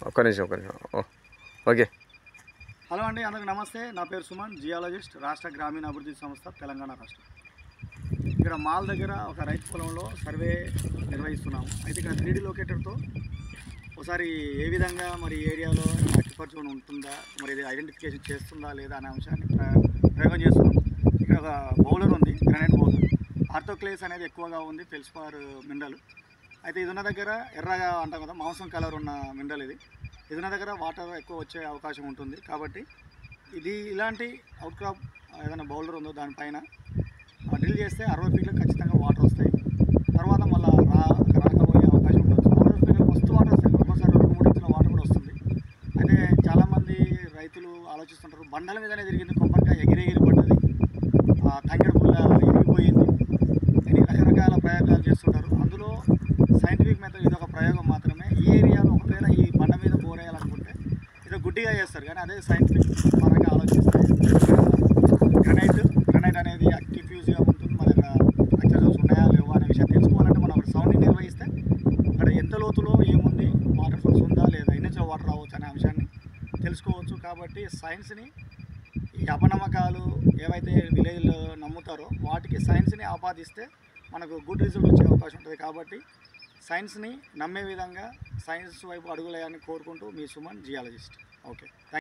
ఒక్క నిమిషం ఒక్క నిమిషం ఓ, ఓకే హలో అండి అందరికి నమస్తే నా పేరు సుమన్ జియాలజిస్ట్ రాష్ట్ర గ్రామీణ అభివృద్ధి సంస్థ తెలంగాణ రాష్ట్రం ఇక్కడ మాల్ దగ్గర ఒక రైతు పొలంలో సర్వే నిర్వహిస్తున్నాము అయితే ఇక్కడ త్రీడీ లొకేటర్తో ఒకసారి ఏ విధంగా మరి ఈ ఏరియాలో అక్యుపర్ జోన్ ఉంటుందా మరి ఇది ఐడెంటిఫికేషన్ చేస్తుందా లేదా అనే అంశాన్ని ప్ర- ప్రయోగం చేస్తున్నాం ఇక్కడ ఒక బౌలర్ ఉంది గ్రానైట్ బౌలర్ ఆర్థోక్లేస్ అనేది ఎక్కువగా ఉంది ఫెల్స్పార్ మినరల్ అయితే ఇది ఉన్న దగ్గర ఎర్రగా అంటాం కదా మాంసం కలర్ ఉన్న మినరల్ ఇది ఇది ఉన్న దగ్గర వాటర్ ఎక్కువ వచ్చే అవకాశం ఉంటుంది కాబట్టి ఇది ఇలాంటి అవుట్ క్రాప్ ఏదైనా బౌలర్ ఉందో దానిపైన డ్రిల్ చేస్తే అరవై ఫీట్లకు ఖచ్చితంగా వాటర్ వస్తాయి తర్వాత మళ్ళీ రా రాకపోయే అవకాశం ఉండొచ్చు అరవై ఫీట్లకు మస్తు వాటర్ వస్తాయి ఒక్కోసారి రెండు మూడు ఇంచుల వాటర్ కూడా వస్తుంది అయితే చాలామంది రైతులు ఆలోచిస్తుంటారు బండల మీదనే తిరిగింది కొబ్బరికాయ ఎగిరి ఎగిరి పడ్డది ఆ తంగెడు పుల్ల ఇరిగిపోయింది అని రకరకాల ప్రయోగాలు చేస్తుంటారు అందులో సైంటిఫిక్ మెథడ్ ఇది ఒక ప్రయోగం మాత్రమే ఈ ఏరియాలో ఒకవేళ ఈ బండ మీద బోరేయాలనుకుంటే ఇది గుడ్డిగా చేస్తారు కానీ అదే సైంటిఫిక్ పరంగా ఆలోచిస్తే గ్రనైట్ గ్రనైట్ అనేది యాక్టివ్యూస్గా ఉంటుంది మన దగ్గర అక్సెసరీస్ ఉన్నాయా లేవా అనే విషయం తెలుసుకోవాలంటే మనం అక్కడ సౌండింగ్ నిర్వహిస్తే అక్కడ ఎంత లోతులో ఏముంది వాటర్ సోర్స్ ఉందా లేదా ఎన్ని వాటర్ రావచ్చు అనే అంశాన్ని తెలుసుకోవచ్చు కాబట్టి సైన్స్ని ఈ అపనమ్మకాలు ఏవైతే విలేజ్లో నమ్ముతారో వాటికి సైన్స్ని ఆపాదిస్తే మనకు గుడ్ రిజల్ట్ వచ్చే అవకాశం ఉంటుంది కాబట్టి సైన్స్ని నమ్మే విధంగా సైన్స్ వైపు అడుగులేయాలని కోరుకుంటూ మీ సుమన్ జియాలజిస్ట్ ఓకే